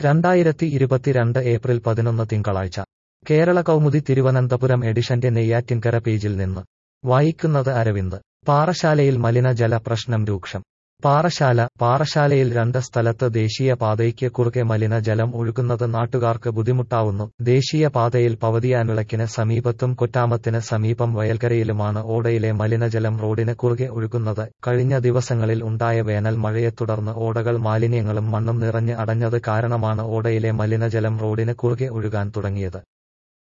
രണ്ടായിരത്തി ഇരുപത്തിരണ്ട് ഏപ്രിൽ പതിനൊന്ന് തിങ്കളാഴ്ച കേരള കൗമുദി തിരുവനന്തപുരം എഡിഷന്റെ നെയ്യാറ്റിൻകര പേജിൽ നിന്ന് വായിക്കുന്നത് അരവിന്ദ് പാറശാലയിൽ മലിനജല പ്രശ്നം രൂക്ഷം പാറശാല പാറശാലയിൽ രണ്ട് സ്ഥലത്ത് ദേശീയ പാതയ്ക്ക് കുറുകെ മലിനജലം ഒഴുകുന്നത് നാട്ടുകാർക്ക് ബുദ്ധിമുട്ടാവുന്നു ദേശീയ പാതയിൽ പവതിയാനിളക്കിന് സമീപത്തും കൊറ്റാമത്തിന് സമീപം വയൽക്കരയിലുമാണ് ഓടയിലെ മലിനജലം റോഡിന് കുറുകെ ഒഴുകുന്നത് കഴിഞ്ഞ ദിവസങ്ങളിൽ ഉണ്ടായ വേനൽ മഴയെ തുടർന്ന് ഓടകൾ മാലിന്യങ്ങളും മണ്ണും നിറഞ്ഞ് അടഞ്ഞത് കാരണമാണ് ഓടയിലെ മലിനജലം റോഡിന് കുറുകെ ഒഴുകാൻ തുടങ്ങിയത്